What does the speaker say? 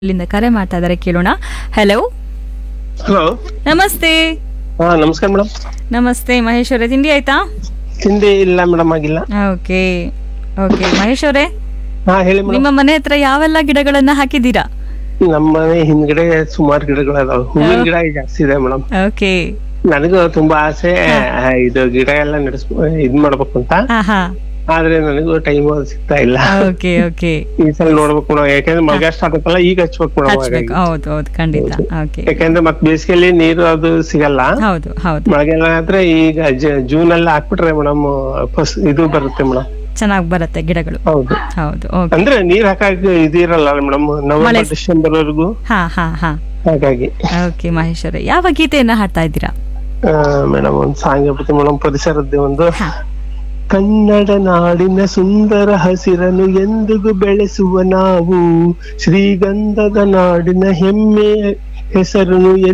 ಇಲ್ಲಿಂದ ಕರೆ ಮಾಡ್ತಾ ಇದ್ದಾರೆ ಕೇಳೋಣ ಹಲೋ ಹಲೋ ನಮಸ್ತೆ ಹಾ ನಮಸ್ಕಾರ ಮೇಡಮ್ ನಮಸ್ತೆ ಮಹೇಶ್ ಅವರೇ ತಿಂಡಿ ಆಯ್ತಾ ತಿಂಡಿ ಇಲ್ಲ ಮೇಡಮ್ ಆಗಿಲ್ಲ ಓಕೆ ಓಕೆ ಮಹೇಶ್ ಅವರೇ ಹಾ ಹೇಳಿ ಮೇಡಮ್ ನಿಮ್ಮ ಮನೆ ಹತ್ರ ಯಾವೆಲ್ಲ ಗಿಡಗಳನ್ನ ಹಾಕಿದ್ದೀರಾ ನಮ್ಮ ಮನೆ ಹಿಂದ್ಗಡೆ ಸುಮಾರು ಗಿಡಗಳು ಅದಾವ ಹೂವಿನ ಗಿಡ ಜಾಸ್ತಿ ಇದೆ ಮೇಡಮ್ ಓಕೆ ನನಗೂ ತುಂಬಾ ಆಸೆ ಆ, ಇದು ಗಿಡ ಎಲ್ಲ ನಡೆಸ್ ಇದ್ ಮಾಡ್ಬೇಕು ಅಂತ ಹಾ ಹಾ ಆದ್ರೆ ನನಗೂ ಟೈಮ್ ಸಿಗ್ತಾ ಇಲ್ಲ ಓಕೆ ಓಕೆ ಈ ಸಲ ನೋಡ್ಬೇಕು ಮೇಡಮ್ ಯಾಕಂದ್ರೆ ಮಳೆಗಾಲ ಸ್ಟಾರ್ಟ್ ಆಗುತ್ತಲ್ಲ ಈಗ ಹಚ್ಬೇಕು ಮೇಡಮ್ ಹಚ್ಬೇಕು ಹೌದು ಹೌದು ಖಂಡಿತ ಓಕೆ ಯಾಕಂದ್ರೆ ಮತ್ ಬೇಸಿಗೆಯಲ್ಲಿ ನೀರು ಅದು ಸಿಗಲ್ಲ ಹೌದು ಹೌದು ಮಳೆಗಾಲ ಆದ್ರೆ ಈಗ ಜ- ಜೂನ್ ಅಲ್ಲಿ ಹಾಕ್ಬಿಟ್ರೆ ಮೇಡಮ್ ಫಸ್ಟ್ ಇದು ಬರುತ್ತೆ ಮೇಡಮ್ ಚೆನ್ನಾಗಿ ಬರುತ್ತೆ ಗಿಡಗಳು ಹೌದು ಹೌದು ಓಕೆ ಅಂದ್ರೆ ನೀರ್ ಹಾಕಕ್ ಇದಿರಲ್ಲ ಮೇಡಮ್ ನವೆಂಬರ್ ಡಿಸೆಂಬರ್ ವರೆಗೂ ಹಾ ಹಾ ಹಾ ಹಾಗಾಗಿ ಓಕೆ ಮಹೇಶ್ ಅವರೇ ಯಾವ ಗೀತೆಯನ್ನ ಹಾಡ್ತಾ ಇದ್ದೀರಾ ಮೇಡಮ್ ಒಂದ್ ಸಾಂಗ್ ಹೇಳ್ಬಿಟ್ಟು ಮೇಡಮ್ ಪರಿಸರದ್ದು ಒಂದು ಹಾ ಕನ್ನಡ ನಾಡಿನ ಸುಂದರ ಹಸಿರನ್ನು ಎಂದಿಗೂ ಬೆಳೆಸುವ ನಾವು ಶ್ರೀಗಂಧದ ನಾಡಿನ ಹೆಮ್ಮೆ ಹೆಸರನ್ನು